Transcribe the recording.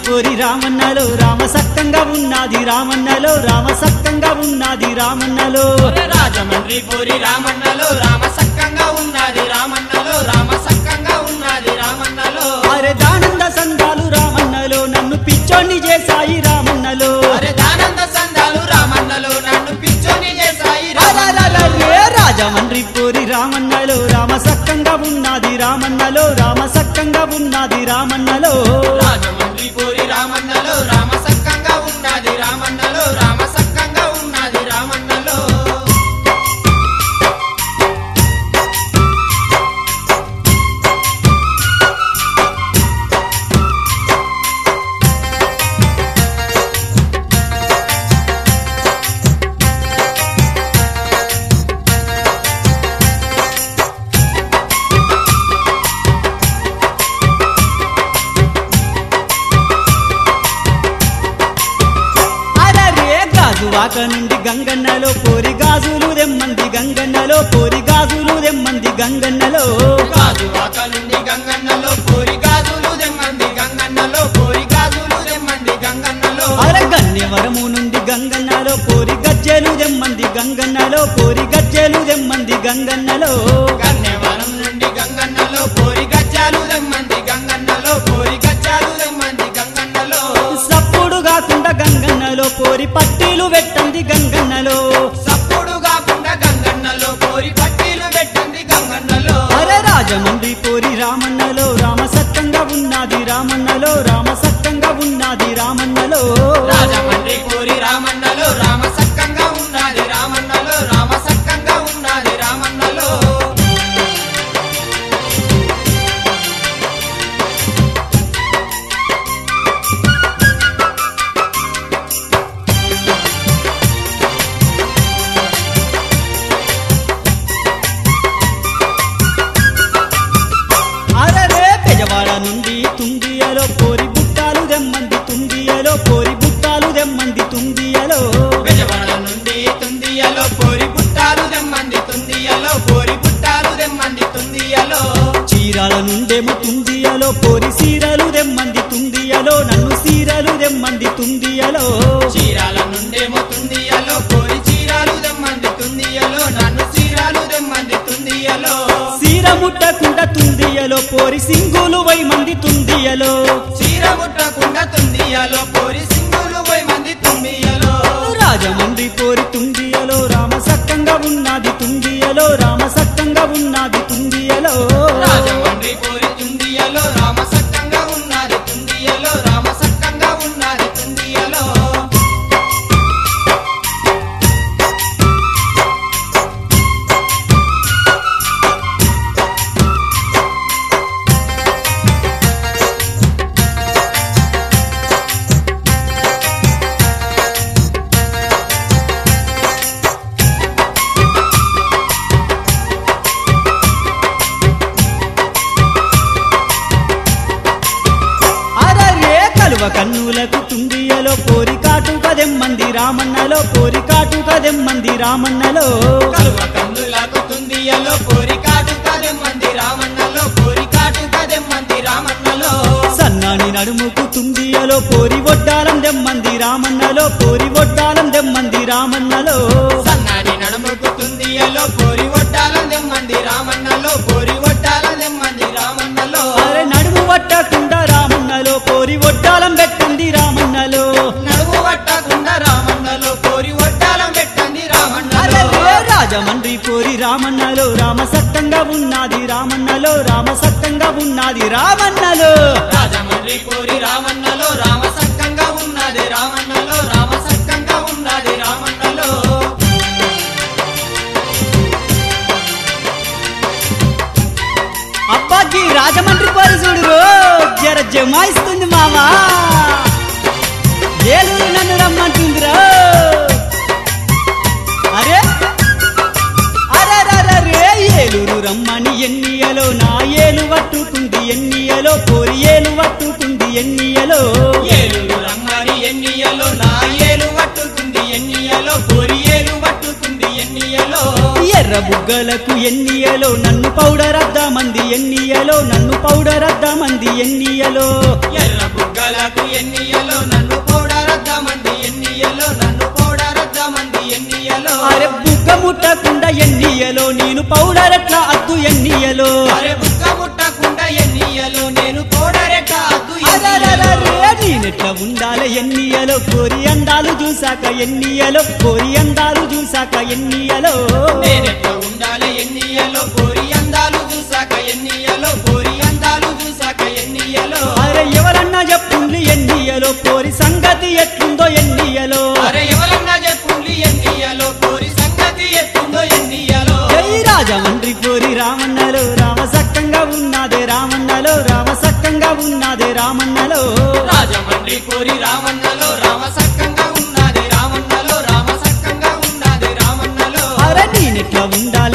పోరి రామన్నలో రామ సక్కంగా ఉన్నది రామన్నలో రామ సక్కంగా ఉన్నది రామన్నలో ఒరే రాజమండ్రి పూరి రామన్నలో రామ సక్కంగా ఉన్నది రామన్నలో రామ సక్కంగా ఉన్నది రామన్నలో అరే దానంద సంఘాలు రామన్నలో నన్ను పిచ్చోన్ని చేశాయి రామన్నలో అరే దానంద సందాలు రామన్నలో నన్ను పిచ్చోని చేశాయి రామన్నలో. అరరరరే రాజమండ్రి పోరి రామన్నలో రామ సక్కంగా ఉన్నది రామన్నలో రామ సక్కంగా ఉన్నది రామన్నలో రాజమండ్రి పూరి రామన్నలో రామ సక్కంగా ఉన్నది రామన్నలో రామ సక్కంగా ఉన్నది రామన్నలో అరరే గాజువాక నుండి గంగన్నలో పోరి గాజులు దెమ్మంది గంగన్నలో పోరి గాజులు దెమ్మంది గంగన్నలో గాజు వాక నుండి గంగన్నలో పూరి గాజులు దెమ్మంది గంగన్నలో పూరి గాజులు దెమ్మంది గంగన్నలో అర గన్నెవరము నుండి గంగన్నలో పోరి గజ్జెలు దెమ్మంది గంగన్నలో పోరి గజ్జెలు దెమ్మంది గంగన్నలో గన్నెవరం నుండి గంగన్నలో పూరి గజ్జాలు దెమ్మంది గంగన్నలో పూరి గజ్జాలు దెమ్మంది గంగన్నలో సప్పుడు కాకుండా గంగన్నలో పోరి పట్టీలు పెట్టంది గంగన్నలో సప్పుడు కాకుండా గంగన్నలో పూరి పట్టీలు పెట్టండి గంగన్నలో అరే రాజమండ్రి పోరి రామన్నలో రామ సత్తంగా ఉన్నది రామన్నలో రామ సత్తంగా ఉన్నది రామన్నలో రాజమండ్రి పూరి రామన్నలో రామ సక్కంగా ఉన్నది రామన్నలో రామ సక్కంగా ఉన్నది రామన్నలో అరరే పెజవాడ నుండి తుండియలో పోరి బుట్టాలు దెమ్మంది తుండియలో పోరి బుట్టాలు దెమ్మంది తుండియలో బెజవాడ నుండి తుందియలో పోరి పుట్టాలు దెమ్మంది తుందియలో పోరి పుట్టాలు దెమ్మంది తుందియలో చీరాల నుండేమో తుండియలో పోరి సీరలు దెమ్మంది తుండియలో నన్ను సీరలు దెమ్మంది తుండియలో చీరాల నుండేమో తుందియలో పోరి చీరాలు దెమ్మంది తుందియలో నన్ను చీరాలు దెమ్మంది తుందియలో సీర ముట్టకుండా తుండియలో పోరి సింగులు వై మంది తుండియలో చీర ముట్టకుండా తుందియలో పోరి సింగులు పోయి మంది తుందియలో రాజమండ్రి పోరి తుండియలో రామ సక్కంగా ఉన్నది తుండియలో రామ సక్కంగా ఉన్నది తుండియలో రాజమండ్రి పోరి తుందియలో రామ సక్కంగా ఉన్నది తుందియలో రామ సక్కంగా ఉన్నది తుందియలో అరరే కలువ కన్నులకు తుండియలో పోరి కాటుక దెమ్మంది రామన్నలో పోరి కాటుక దెమ్మంది రామన్నలో కలువ కందులకు తుందియలో పోరి కాటు కదెమ్మంది రామన్నలో పోరి కాటు కదెమ్మంది రామన్నలో సన్నాని నడుముకు తుండియలో పోరి ఒడ్డాలం దెమ్మంది రామన్నలో పోరి ఒడ్డాలం దెమ్మంది రామన్నలో సన్నాడి నడుముకు తుందియలో పోరి ఒట్టాల దెమ్మంది రామన్నలో పోరి ఒట్టాల దెమ్మంది రామన్నలో అరే నడుము పట్టకుండా రామన్నలో పోరి ఒడ్డాలం పెట్టండి రామన్నలో నడుము పట్టకుండా రామన్నలో పోరి ఒట్టాలం పెట్టండి రామన్నలో అరే రాజమండ్రి పోరి రామన్నలో రామ సత్తంగా ఉన్నది రామన్నలో రామ సత్తంగా ఉన్నది రామన్నలో రాజమండ్రి పోరి రామన్నలో రామ సక్కంగా ఉన్నది రామన్నలో రామ సక్కంగా ఉన్నది రామన్నలో అబ్బాకి రాజమండ్రి పోరి చూడు జర జమాయిస్తుంది మావా ఏలూరు నన్ను రమ్మంటుందిరా అరే అరే ఏలూరు రమ్మని ఎన్నియలో నా ఏలు పట్టుకుంది ఎన్నియలో పోరి ఏలు పట్టుకుంది ఎన్నియలో ఏలుగు రమ్మని ఎన్నియలో నా ఏలు పట్టుకుంది ఎన్నియలో కోరి ఏలు పట్టుకుంది ఎన్నియలో ఎర్ర బుగ్గలకు ఎన్నియలో నన్ను పౌడర్ అద్దామంది ఎన్నియలో నన్ను పౌడర్ అద్దామంది ఎన్నియలో ఎర్ర బుగ్గలకు ఎన్నియలో నన్ను పోడారద్దామంది ఎన్నియలో నన్ను పోడారద్దామంది ఎన్నియలో అరే బుగ్గ ముట్టకుండా ఎన్నియలో నేను పౌడర్ ఎట్లా అద్దు ఎన్నియలో అరే బుగ్గ ముట్టకుండా ఎన్నియలో నేను పోడరెట్ట అద్దు అరెరెరెరె, నేనెట్లా ఉండాలి ఎన్నియలో కోరి అందాలు చూసాక ఎన్నియలో కోరి అందాలు చూసాక ఎన్నియలో నేనెట్ట ఉండాలి ఎన్నియలో కోరి అందాలు చూసాక ఎన్నియలో కోరి అందాలు చూసాక ఎన్నియలో అరే ఎవరన్నా చెప్పుండ్లి ఎన్నియలో కోరి సంగతి ఎట్లుందో ఎన్నియలో అరే ఎవరన్నా చెప్పుండి ఎన్నియలో కోరి సంగతి ఎత్తుందో ఎన్నియలో జై రాజమండ్రి కోరి రామన్నలో రామ సక్కంగా ఉన్నదే రామన్నలో రామ సక్కంగా ఉన్నదే రామన్నలో రాజమండ్రి కోరి రామన్నలో రామ సక్కంగా ఉన్నది రామన్నలో రామ సక్కంగా ఉన్నది రామన్నలో అరే నేనెట్లా ఉండాలి